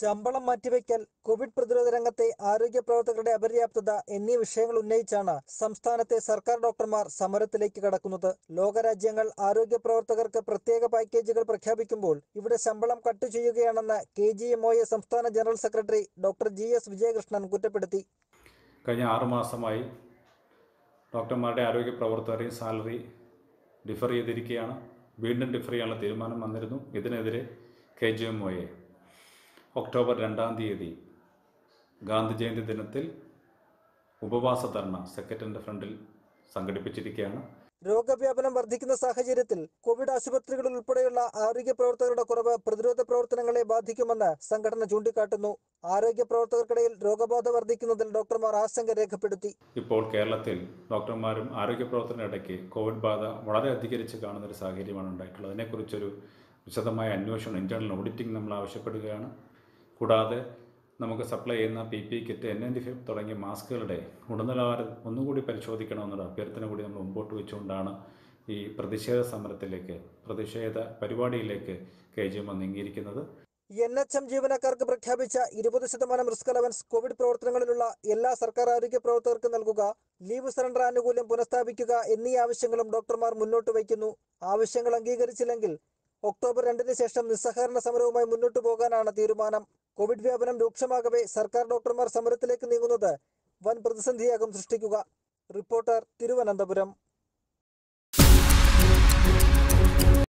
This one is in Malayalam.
ശമ്പളം മാറ്റിവെക്കൽ കോവിഡ് പ്രതിരോധ രംഗത്തെ ആരോഗ്യ പ്രവർത്തകരുടെ അപര്യാപ്തത എന്നീ വിഷയങ്ങൾ ഉന്നയിച്ചാണ് സംസ്ഥാനത്തെ സർക്കാർ ഡോക്ടർമാർ സമരത്തിലേക്ക് കടക്കുന്നത് ലോകരാജ്യങ്ങൾ ആരോഗ്യ പ്രവർത്തകർക്ക് പ്രത്യേക പാക്കേജുകൾ പ്രഖ്യാപിക്കുമ്പോൾ ഇവിടെ ശമ്പളം കട്ട് ചെയ്യുകയാണെന്ന് K G M O A സംസ്ഥാന general secretary doctor G S Vijayakrishnan കുറ്റപ്പെടുത്തി കഴിഞ്ഞ ആറ് മാസമായി ഡോക്ടർമാരുടെ ആരോഗ്യ പ്രവർത്തകരെയും സാലറി ഡിഫർ ചെയ്തിരിക്കുകയാണ് വീണ്ടും ഡിഫർ ചെയ്യാനുള്ള തീരുമാനം വന്നിരുന്നു ഇതിനെതിരെ കെ ജി എം ഒയെ ഒക്ടോബർ രണ്ടാം തീയതി ഗാന്ധി ജയന്തി ദിനത്തിൽ ഉപവാസ ധർണ സെക്രട്ടറിൻ്റെ ഫ്രണ്ടിൽ സംഘടിപ്പിച്ചിരിക്കുകയാണ് രോഗവ്യാപനം വർദ്ധിക്കുന്ന സാഹചര്യത്തിൽ കോവിഡ് ആശുപത്രികളിൽ ഉൾപ്പെടെയുള്ള ആരോഗ്യ പ്രവർത്തകരുടെ കുറവ് പ്രതിരോധ പ്രവർത്തനങ്ങളെ ബാധിക്കുമെന്ന് സംഘടന ചൂണ്ടിക്കാട്ടുന്നു ആരോഗ്യ പ്രവർത്തകർക്കിടയിൽ രോഗബാധ വർദ്ധിക്കുന്നതിൽ ഡോക്ടർമാർ ആശങ്ക രേഖപ്പെടുത്തി ഇപ്പോൾ കേരളത്തിൽ ഡോക്ടർമാരും ആരോഗ്യ പ്രവർത്തകരുടെ ഇടയ്ക്ക് കോവിഡ് ബാധ വളരെ അധികരിച്ച് കാണുന്ന ഒരു സാഹചര്യമാണ് ഉണ്ടായിട്ടുള്ളത് അതിനെക്കുറിച്ചൊരു വിശദമായ അന്വേഷണം ഇന്റേണൽ ഓഡിറ്റിംഗ് നമ്മൾ ആവശ്യപ്പെടുകയാണ് കൂടാതെ നമുക്ക് സപ്ലൈ ചെയ്യുന്ന P P kit N ninety five തുടങ്ങിയ മാസ്കുകളുടെ ഗുണനിലവാരം ഒന്നുകൂടി പരിശോധിക്കണമെന്നുള്ള അഭ്യർത്ഥന കൂടി നമ്മൾ മുമ്പോട്ട് വെച്ചുകൊണ്ടാണ് ഈ പ്രതിഷേധ സമരത്തിലേക്ക് പ്രതിഷേധ പരിപാടിയിലേക്ക് കെ ജി എം നീങ്ങിയിരിക്കുന്നത് എൻ എച്ച് എം ജീവനക്കാർക്ക് പ്രഖ്യാപിച്ച ഇരുപത് ശതമാനം റിസ്ക് അലവൻസ് കോവിഡ് പ്രവർത്തനങ്ങളിലുള്ള എല്ലാ സർക്കാർ ആരോഗ്യ പ്രവർത്തകർക്കും നൽകുക ലീവ് സറണ്ടർ ആനുകൂല്യം പുനഃസ്ഥാപിക്കുക എന്നീ ആവശ്യങ്ങളും ഡോക്ടർമാർ മുന്നോട്ട് വയ്ക്കുന്നു ആവശ്യങ്ങൾ അംഗീകരിച്ചില്ലെങ്കിൽ ഒക്ടോബർ രണ്ടിന് ശേഷം നിസ്സഹകരണ സമരവുമായി മുന്നോട്ടു പോകാനാണ് തീരുമാനം കോവിഡ് വ്യാപനം രൂക്ഷമാകവേ സർക്കാർ ഡോക്ടർമാർ സമരത്തിലേക്ക് നീങ്ങുന്നത് വൻ പ്രതിസന്ധിയാകും സൃഷ്ടിക്കുക റിപ്പോർട്ടർ തിരുവനന്തപുരം